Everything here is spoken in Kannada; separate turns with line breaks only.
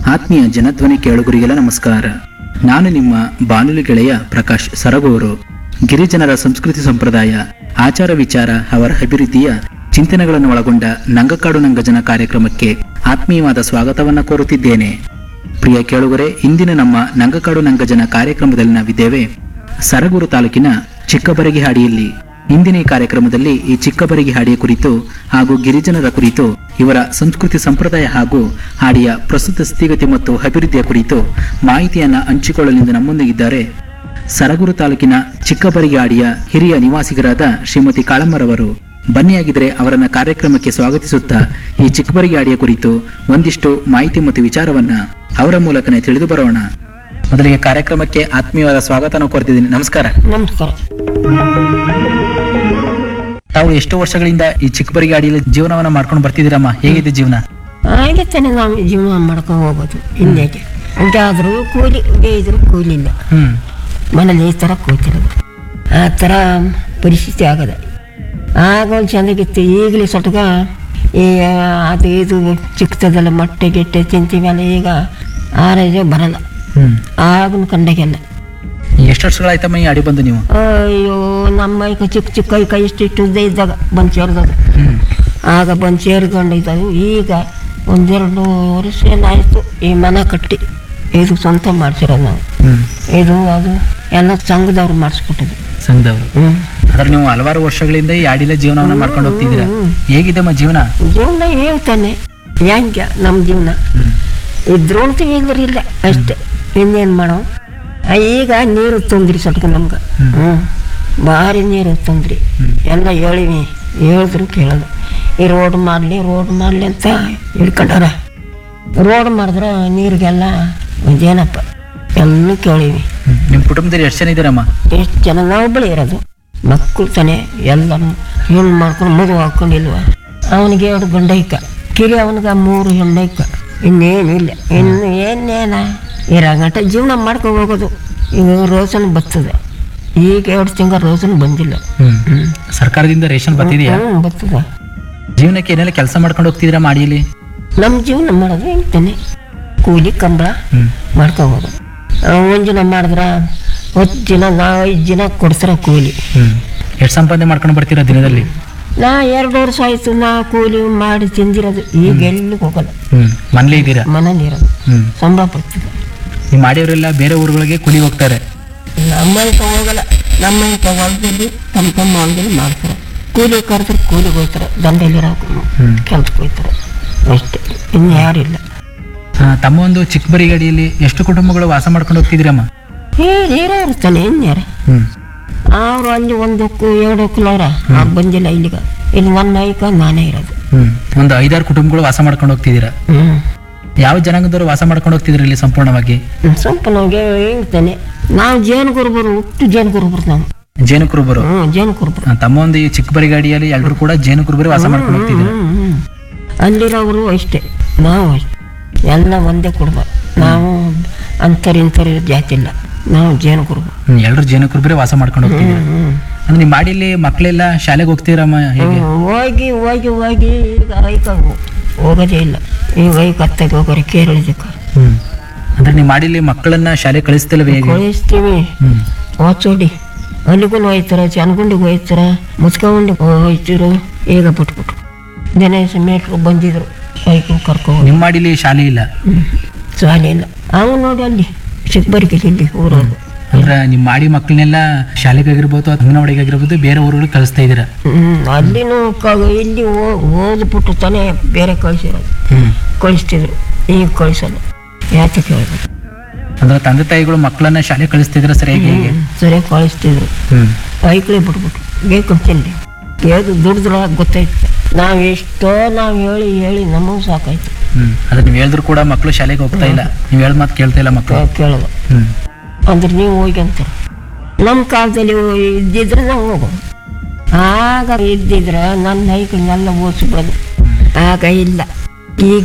ಆತ್ಮೀಯ ಜನಧ್ವನಿ ಕೇಳುಗರಿಗೆಲ್ಲ ನಮಸ್ಕಾರ ನಾನು ನಿಮ್ಮ ಬಾನುಲಿ ಗೆಳೆಯ ಪ್ರಕಾಶ್ ಸರಗೂರು ಗಿರಿಜನರ ಸಂಸ್ಕೃತಿ ಸಂಪ್ರದಾಯ ಆಚಾರ ವಿಚಾರ ಅವರ ಅಭಿವೃದ್ಧಿಯ ಚಿಂತನೆಗಳನ್ನು ಒಳಗೊಂಡ ನಂಗಕಾಡು ನಂಗಜನ ಕಾರ್ಯಕ್ರಮಕ್ಕೆ ಆತ್ಮೀಯವಾದ ಸ್ವಾಗತವನ್ನು ಕೋರುತ್ತಿದ್ದೇನೆ ಪ್ರಿಯ ಕೇಳುಗರೆ ಇಂದಿನ ನಮ್ಮ ನಂಗಕಾಡು ನಂಗಜನ ಕಾರ್ಯಕ್ರಮದಲ್ಲಿ ನಾವಿದ್ದೇವೆ ಸರಗೂರು ತಾಲೂಕಿನ ಚಿಕ್ಕಬರಗಿಹಾಡಿಯಲ್ಲಿ ಇಂದಿನ ಈ ಕಾರ್ಯಕ್ರಮದಲ್ಲಿ ಈ ಚಿಕ್ಕಬರಗಿ ಹಾಡಿಯ ಕುರಿತು ಹಾಗೂ ಗಿರಿಜನರ ಕುರಿತು ಇವರ ಸಂಸ್ಕೃತಿ ಸಂಪ್ರದಾಯ ಹಾಗೂ ಹಾಡಿಯ ಪ್ರಸ್ತುತ ಸ್ಥಿತಿಗತಿ ಮತ್ತು ಅಭಿವೃದ್ಧಿಯ ಕುರಿತು ಮಾಹಿತಿಯನ್ನ ಹಂಚಿಕೊಳ್ಳಲೆಂದು ನಮ್ಮೊಂದಿಗಿದ್ದಾರೆ ಸರಗೂರು ತಾಲೂಕಿನ ಚಿಕ್ಕಬರಗಿ ಹಾಡಿಯ ಹಿರಿಯ ನಿವಾಸಿಗರಾದ ಶ್ರೀಮತಿ ಕಾಳಮ್ಮರವರು ಬನ್ನಿಯಾಗಿದ್ರೆ ಅವರನ್ನ ಕಾರ್ಯಕ್ರಮಕ್ಕೆ ಸ್ವಾಗತಿಸುತ್ತಾ ಈ ಚಿಕ್ಕಬರಗಿ ಹಾಡಿಯ ಕುರಿತು ಒಂದಿಷ್ಟು ಮಾಹಿತಿ ಮತ್ತು ವಿಚಾರವನ್ನ ಅವರ ಮೂಲಕನೇ ತಿಳಿದು ಬರೋಣ ಮೊದಲಿಗೆ ಕಾರ್ಯಕ್ರಮಕ್ಕೆ ಆತ್ಮೀಯವಾದ ಸ್ವಾಗತನ ಕೋರ್ತಿದ್ದೀನಿ ನಮಸ್ಕಾರ
ನಮಸ್ಕಾರ
ತಾವು ಎಷ್ಟು ವರ್ಷಗಳಿಂದ ಈ ಚಿಕ್ಕಬರಿಗೆ ಅಡಿಯಲ್ಲಿ ಜೀವನವನ್ನ ಮಾಡ್ಕೊಂಡು ಬರ್ತಿದ್ದೀರಮ್ಮ ಹೇಗಿದೆ ಜೀವನ
ಹಾಗೆ ತಾನೆ ನಾವು ಜೀವನ ಮಾಡ್ಕೊಂಡು ಹೋಗೋದು ಹಿಂದೆಗೆ ಹಂಗಾದ್ರೂ ಕೂಲಿ ಬೇಯಿದ್ರು ಕೂಲಿ ಇಲ್ಲ
ಹ್ಮ್
ಮನೇಲಿ ಈ ಥರ ಕೂತಿರೋದು ಆ ಥರ ಪರಿಸ್ಥಿತಿ ಆಗದ ಆಗ ಒಂದು ಚೆಂದಾಗಿತ್ತು ಈಗಲೇ ಸೊಟ್ಗ ಈ ಅದು ಇದು ಚಿಕ್ಕದಲ್ಲ ಮೊಟ್ಟೆ ಗಿಟ್ಟೆ ತಿಂತೀವಲ್ಲ ಈಗ ಆರೋಗ್ಯ ಬರಲ್ಲ
ಹ್ಮ್
ಆಗನ ಕಂಡಾಗೆಲ್ಲ
ಎಷ್ಟು ವರ್ಷಗಳಾಯ್ತಮ್ಮ ಈ ಅಡಿ ಬಂದು ನೀವು
ಅಯ್ಯೋ ನಮ್ಮ ಈಗ ಚಿಕ್ಕ ಚಿಕ್ಕ ಕೈ ಕೈ ಇಷ್ಟಿಟ್ಟು ಉದ್ದ ಇದ್ದಾಗ ಬಂದು ಸೇರಿದಾಗ
ಹ್ಮ್
ಆಗ ಬಂದು ಸೇರ್ಕೊಂಡಿದ್ದವು ಈಗ ಒಂದೆರಡು ವರ್ಷ ಏನಾಯಿತು ಈ ಮನೆ ಕಟ್ಟಿ ಇದು ಸ್ವಂತ ಮಾಡ್ಸಿರೋದು ನಾವು
ಹ್ಮ್
ಇದು ಅದು ಎಲ್ಲ ಸಂಘದವ್ರು ಮಾಡಿಸ್ಕೊಟ್ಟಿದ್ದು
ಸಂಘದವರು
ಹ್ಞೂ
ಅದ್ರ ನೀವು ಹಲವಾರು ವರ್ಷಗಳಿಂದ ಈ ಅಡಿಲ ಜೀವನವನ್ನ ಮಾಡ್ಕೊಂಡು ಹೋಗ್ತಿದ್ದೀರಾ ಹೇಗಿದೆಮ್ಮ ಜೀವನ
ಜೀವನ ಹೇಳ್ತಾನೆ ಹೆಂಗೆ ನಮ್ಮ ಜೀವನ
ಹ್ಮ್
ಇದ್ರು ಅಂತ ಇಲ್ದ್ರೆ ಇಲ್ಲ ಅಷ್ಟೇ ಇನ್ನೇನು ಮಾಡೋ ಆ, ಈಗ ನೀರು ತೊಂದ್ರಿ ಸ್ವಲ್ಪ ನಮ್ಗೆ ಹ್ಞೂ ಭಾರಿ ನೀರು ತೊಂದ್ರಿ ಎಲ್ಲ ಹೇಳಿವಿ ಹೇಳಿದ್ರು ಕೇಳೋದು ಈ ರೋಡ್ ಮಾಡಲಿ ರೋಡ್ ಮಾಡಲಿ ಅಂತ ಹಿಡ್ಕೊಂಡಾರ ರೋಡ್ ಮಾಡಿದ್ರೆ ನೀರಿಗೆಲ್ಲ ಇದೇನಪ್ಪ ಎಲ್ಲ ಕೇಳಿವಿ
ಹ್ಮ್. ನಿಮ್ ಕುಟುಂಬದಲ್ಲಿ ಎಷ್ಟು ಜನ ಇದ್ದೀರಮ್ಮ
ಎಷ್ಟು ಜನ ನಾವು ಬಳಿ ಇರೋದು ಮಕ್ಕಳು ತಾನೆ ಎಲ್ಲ ಹೆಣ್ಣು ಮಾಡ್ಕೊಂಡು ಮದುವೆ ಹಾಕೊಂಡಿಲ್ವ ಅವನಿಗೆ ಎರಡು ಗಂಡೈಕ ಕಿರಿ ಅವನಿಗೆ ಮೂರು ಹೆಣ್ಣೈಕ ಇನ್ನೇನಿಲ್ಲ ಇನ್ನು ಏನೇನ ಇರಾಗಂಟ ಜೀವನ ಮಾಡ್ಕೊಂಡು ಹೋಗೋದು ಈಗ ರೋಸನ್ ಬರ್ತದೆ ಈಗ ಎರಡು ತಿಂಗಳ ರೋಸನ್ ಬಂದಿಲ್ಲ
ಹ್ಮ್
ಹ್ಞೂ
ಸರ್ಕಾರದಿಂದ ರೇಷನ್ ಬರ್ತಿದ್ಯಾ
ಹ್ಞೂ ಬರ್ತದೆ
ಜೀವನಕ್ಕೆ ಏನೆಲ್ಲ ಕೆಲಸ ಮಾಡ್ಕೊಂಡು ಹೋಗ್ತಿದ್ದೀರಾ ಮಾಡಿಯಲ್ಲಿ
ನಮ್ಮ ಜೀವನ ಮಾಡೋದು ಹೇಳ್ತಾನೆ ಕೂಲಿ ಕಂಬಳ
ಹ್ಮ್
ಮಾಡ್ಕೋಬೋದು ಒಂದು ದಿನ ಮಾಡಿದ್ರೆ ಹತ್ತು ದಿನ ನಾವು ಐದು ದಿನ ಕೊಡ್ತಾರೆ ಕೂಲಿ
ಹ್ಮ್ ಎಷ್ಟು ಸಂಪಾದನೆ ಮಾಡ್ಕೊಂಡು ಬರ್ತೀರಾ ದಿನದಲ್ಲಿ
ನಾ ಎರಡು ವರ್ಷ ಆಯ್ತು ನಾ ಕೂಲಿ ಮಾಡಿ ತಿಂದಿರೋದು ಈಗ ಎಲ್ಲಿಗೆ ಹೋಗಲ್ಲ
ಹ್ಮ್ ಮನೇಲಿ ಇದ್ದೀರಾ
ಮನೇಲಿ ಇರೋದು
ಹ್ಮ್
ಸಂಬಳ ಪಡ್ತಿದ್ದೆ
ನೀವು ಮಾಡಿಯವರೆಲ್ಲ ಬೇರೆ ಊರುಗಳಿಗೆ ಕೂಲಿ ಹೋಗ್ತಾರೆ
ನಮ್ಮನೆ ಹೋಗಲ್ಲ ನಮ್ಮನೆ ಹೊಲದಲ್ಲಿ ತಮ್ಮ ತಮ್ಮ ಹೊಲದಲ್ಲಿ ಮಾಡ್ತಾರೆ ಕೂಲಿ ಕರೆದ್ರೆ ಕೂಲಿಗೆ ಹೋಗ್ತಾರೆ ದಂಡೆಲಿರೋ
ಹ್ಮ್.
ಕೆಲ್ಸಕ್ಕೆ ಹೋಗ್ತಾರೆ ಅಷ್ಟೇ ಇನ್ನು ಯಾರಿಲ್ಲ
ಆ, ತಮ್ಮ ಒಂದು ಚಿಕ್ಕಬರಿಗಡಿಯಲ್ಲಿ ಎಷ್ಟು ಕುಟುಂಬಗಳು ವಾಸ ಮಾಡ್ಕೊಂಡು ಹೋಗ್ತಿದ್ದೀರಮ್ಮ
ಹೇಳಿ ಇರ್ತಾನೆ ಇನ್ಯಾರ
ಹ್ಮ್
ಅವ್ರು ಅಲ್ಲಿ ಒಂದು ಕು- ಎರಡು ಕುಲವ್ರ ಅವ್ರು ಬಂದಿಲ್ಲ ಇಲ್ಲಿಗ ಇಲ್ಲಿ ಒಂದು ಐಕ ನಾನೇ ಇರೋದು
ಹ್ಮ್ ಒಂದು ಐದಾರು ಕುಟುಂಬಗಳು ವಾಸ ಮಾಡ್ಕೊಂಡು ಹೋಗ್ತಿದ್ದೀರಾ
ಹ್ಞೂ
ಯಾವ ಜನಾಂಗದವರು ವಾಸ ಮಾಡ್ಕೊಂಡು ಹೋಗ್ತಿದ್ರಿ ಇಲ್ಲಿ ಸಂಪೂರ್ಣವಾಗಿ
ಸ್ವಲ್ಪ ನಮಗೆ ಹೇಳ್ತಾನೆ ನಾವು ಜೇನು ಕುರುಬರು ಹುಟ್ಟು ಜೇನು ಕುರುಬರು ನಾವು
ಜೇನು ಕುರುಬರು
ಹ್ಞೂ ಜೇನು ಕುರುಬರು
ಆ, ತಮ್ಮ ಒಂದು ಈ ಚಿಕ್ಕಬರಿಗಾಡಿಯಲ್ಲಿ ಎಲ್ಲರೂ ಕೂಡ ಜೇನು ಕುರುಬರು ವಾಸ ಮಾಡ್ಕೊಂಡು ಹೋಗ್ತಿದ್ದೀರಾ
ಹ್ಮ್, ಹ್ಮ್. ಅಲ್ಲಿರೋರು ಅಷ್ಟೇ ನಾವು ಅಷ್ಟೇ ಎಲ್ಲ ಒಂದೇ ಕುರುಬ ನಾವು ಅಂಥವ್ರು ಇಂಥವ್ರು ಜಾತಿ ಇಲ್ಲ ನಾವು ಜೇನು ಕುರುಬ
ಹ್ಮ್ ಎಲ್ಲರೂ ಜೇನು ಕುರುಬರೇ ವಾಸ ಮಾಡ್ಕೊಂಡು ಹೋಗ್ತಿದ್ದೀರಾ
ಹ್ಮ್.
ಅಂದ್ರೆ ನಿಮ್ಮ ಮಾಡಿಲಿ ಮಕ್ಕಳೆಲ್ಲ ಶಾಲೆಗೆ ಹೋಗ್ತೀರಮ್ಮ ಹೇಗೆ
ಹ್ಮ್, ಹೋಗಿ ಹೋಗಿ ಹೋಗಿ ಈಗ ಐಕ ಹೋಗೋದೇ ಇಲ್ಲ ಈಗ ಐಕ ಹತ್ತಾಗ ಹೋಗೋರು ಕೇರಳದಕ್ಕೆ
ಹ್ಮ್ ಅಂದ್ರೆ ನಿಮ್ಮ ಮಾಡಿಲಿ ಮಕ್ಕಳನ್ನ ಶಾಲೆ ಕಳಿಸ್ತಿಲ್ವ ಹೇಗೆ
ಕಳಿಸ್ತೀವಿ
ಹ್ಮ್
ಓಚೋಡಿ ಅಲ್ಲಿಗೂ ಹೋಯ್ತಾರ ಚನಗುಂಡಿಗೆ ಹೋಯ್ತಾರ ಮುಸ್ಕಗುಂಡಿಗೆ ಹೋಯ್ತಿರು ಈಗ ಬಿಟ್ಬಿಟ್ರು ದಿನೇಶ ಮೇಟ್ರು ಬಂದಿದ್ರು ಐಕು ಕರ್ಕೊ
ನಿಮ್ಮ ಮಾಡಿಲಿ ಶಾಲೆ ಇಲ್ಲ
ಶಾಲೆ ಇಲ್ಲ ಅವು ನೋಡಿ ಅಲ್ಲಿ ಚಿಕ್ಕಬರಿಕೆ ಇಲ್ಲಿ ಊರವ್ರು
ಅಂದ್ರೆ ನಿಮ್ಮ ಮಾಡಿ ಮಕ್ಕಳನ್ನೆಲ್ಲ ಶಾಲೆಗಾಗಿರ್ಬೋದು ಅಥವಾ ಅಂಗನವಾಡಿಗಾಗಿರ್ಬೋದು ಬೇರೆ ಊರುಗಳಿಗೆ ಕಳಿಸ್ತಾ ಇದ್ದೀರಾ
ಹ್ಮ್ ಅಲ್ಲಿನೂ ಕ ಇಲ್ಲಿ ಹೋ- ಓದ್ಬಿಟ್ಟು ತಾನೇ ಬೇರೆ ಕಳಿಸಿರೋದು
ಹ್ಮ್
ಕಳಿಸ್ತಿದ್ರು ಈಗ ಕಳಿಸಲ್ಲ ಯಾಕೆ ಕೇಳ್ಬೇಕು
ಅಂದ್ರೆ ತಂದೆ ತಾಯಿಗಳು ಮಕ್ಕಳನ್ನ ಶಾಲೆ ಕಳಿಸ್ತಿದ್ರ ಸರಿಯಾಗಿ ಹೇಗೆ
ಸರಿಯಾಗಿ ಕಳಿಸ್ತಿದ್ರು
ಹ್ಮ್
ಐಕ್ಳೆ ಬಿಟ್ಬಿಟ್ರು ಬೇಕು ತಿಂಡಿ ಯಾವುದು ದುಡಿದ್ರ ಗೊತ್ತಾಯ್ತು ನಾವು ಎಷ್ಟೋ ನಾವು ಹೇಳಿ ಹೇಳಿ ನಮಗೂ ಸಾಕಾಯ್ತು
ಹ್ಮ್ ಅದ್ರ ನೀವು ಹೇಳಿದ್ರು ಕೂಡ ಮಕ್ಕಳು ಶಾಲೆಗೆ ಹೋಗ್ತಾ ಇಲ್ಲ ನೀವು ಹೇಳ್ ಮಾತು ಕೇಳ್ತಾ ಇಲ್ಲ ಮಕ್ಕಳು
ಕೇಳೋದು
ಹ್ಮ್
ಅಂದ್ರೆ ನೀವು ಹೋಗಿ ಅಂತಾರೆ ನಮ್ಮ ಕಾಲದಲ್ಲಿ ಇದ್ದಿದ್ರೆ ನಾವು ಹೋಗೋದು ಆಗ ಇದ್ದಿದ್ರೆ ನನ್ನ ಐಕಳನ್ನೆಲ್ಲ ಓದಿಸ್ಬಿಡೋದು ಆಗ ಇಲ್ಲ ಈಗ